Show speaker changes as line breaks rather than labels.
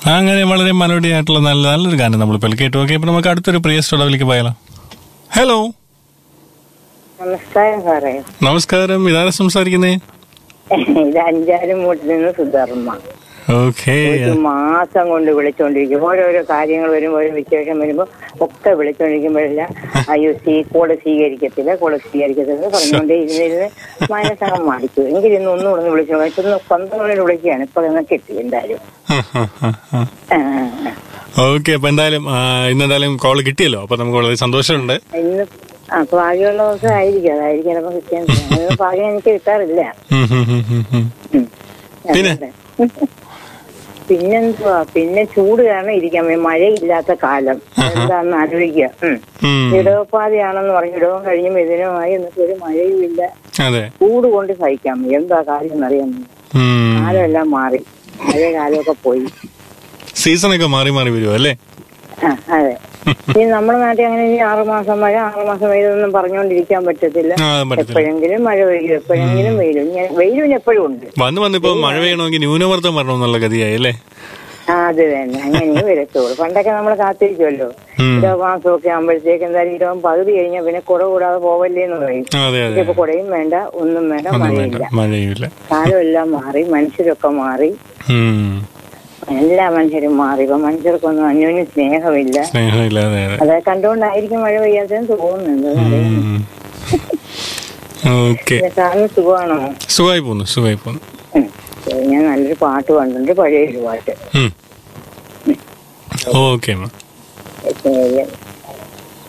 അങ്ങനെ വളരെ മെലോഡി ആയിട്ടുള്ള നല്ല നല്ലൊരു ഗാനം നമ്മളിപ്പോൾ കേട്ടു ഓക്കെ ഇപ്പൊ നമുക്ക് അടുത്തൊരു പ്രിയ സ്റ്റോഡവിലേക്ക് പോയാലോ ഹലോ
നമസ്കാരം സാറേ
നമസ്കാരം ഇതാരാ സംസാരിക്കുന്നേ
ഇത് അഞ്ചാലും മൂട്ടിൽ നിന്ന് സുധർമ്മ
ഓക്കെ
ഒരു മാസം കൊണ്ട് വിളിച്ചോണ്ടിരിക്കും ഓരോരോ കാര്യങ്ങൾ വരുമ്പോൾ ഓരോ വിശേഷം വരുമ്പോൾ ഒക്കെ വിളിച്ചോണ്ടിരിക്കുമ്പോഴെല്ലാം അയ്യോ സീ കോള് സ്വീകരിക്കത്തില്ല കോള് സ്വീകരിക്കത്തില്ല പറഞ്ഞുകൊണ്ടേ ഇരുന്നിരുന്ന് മനസ്സകം മാടിച്ചു എങ്കിലും ഇന്ന് ഒന്നും കൂടെ വിളിച്ചു ഇപ്പൊ ഇന്ന് പന്ത്രണ്ട് മണി വിളിക്കുകയാണ് ഇപ്പൊ ഇന്ന് കിട്ടി എന്തായാലും ആ,
ഓക്കെ അപ്പൊ എന്തായാലും ആ, ഇന്ന് എന്തായാലും കോൾ കിട്ടിയല്ലോ അപ്പൊ നമുക്ക് വളരെ സന്തോഷമുണ്ട്
ഇന്ന് ആ ഭാഗ്യമുള്ള ദിവസം ആയിരിക്കും അതായിരിക്കും ചിലപ്പോൾ കിട്ടിയാൽ അതിന് ഭാഗ്യം എനിക്ക് കിട്ടാറില്ല
ഉം, ഉം, ഉം, ഉം, ഉം.
ഉം.
പിന്നെ?
പിന്നെന്തുവാ പിന്നെ ചൂട് കാരണം ഇരിക്കാൻ വയ്യ. മഴയില്ലാത്ത കാലം എന്താന്ന് ആലോചിക്കുക ഉം.
ഉം.
ഇടവപ്പാതയാണെന്ന് പറഞ്ഞു ഇടവം കഴിഞ്ഞ് മിഥുനമായി എന്നിട്ട് ഒരു മഴയും ഇല്ല
അതെ
ചൂട് കൊണ്ട് സഹിക്കാൻ വയ്യ. എന്താ കാര്യം എന്നറിയാൻ വയ്യ.
ഉം.
കാലമെല്ലാം മാറി പഴയ കാലമൊക്കെ പോയി
സീസണൊക്കെ മാറി മാറി വരുമോ അല്ലേ
ആ അതെ ഇനി നമ്മുടെ നാട്ടിൽ അങ്ങനെ ഇനി ആറുമാസം മഴ ആറുമാസം വെയിലൊന്നും പറഞ്ഞുകൊണ്ടിരിക്കാൻ പറ്റത്തില്ല
ആ പറ്റത്തില്ല
എപ്പോഴെങ്കിലും മഴ പെയ്യും എപ്പോഴെങ്കിലും വെയിലും ഇങ്ങനെ വെയിലും എപ്പോഴും ഉണ്ട്
വന്ന് വന്നിപ്പോ മഴ പെയ്യണമെങ്കിൽ ന്യൂനമർദ്ദം വരണമെന്നുള്ള ഗതിയായി അല്ലേ
ആ അത് തന്നെ അങ്ങനെ വരത്തുള്ളൂ പണ്ടൊക്കെ നമ്മൾ കാത്തിരിക്കുമല്ലോ
ഉം.
ഇടവമാസമൊക്കെ ആകുമ്പോഴത്തേക്ക് എന്തായാലും ഇടവം പകുതി കഴിഞ്ഞാൽ പിന്നെ കുട കൂടാതെ പോവല്ലേ എന്ന് പറയും
ആ, അതെ അതെ
ഇപ്പൊ കുടയും വേണ്ട ഒന്നും വേണ്ട
ഒന്നും
മഴയില്ല
വേണ്ട മഴയില്ല
കാലമെല്ലാം മാറി മനുഷ്യരൊക്കെ മാറി
ഉം.
എല്ലാ മനുഷ്യരും മാറി ഇപ്പൊ മനുഷ്യർക്കൊന്നും അന്യോന്യം സ്നേഹമില്ല
സ്നേഹമില്ലാതെ അതെ
അത് കണ്ടുകൊണ്ടായിരിക്കും മഴ പെയ്യാത്തതെന്ന് തോന്നുന്നുണ്ട്
ഉം. ഓക്കെ
പിന്നെ സാറിന് സുഖമാണോ
സുഖമായി പോന്നു സുഖമായി പോന്നു
ഉം. ശരി, ഞാൻ നല്ലൊരു പാട്ട് കണ്ടിട്ടുണ്ട് പഴയൊരു പാട്ട്
ഉം. ഓക്കെ മാം
ശരി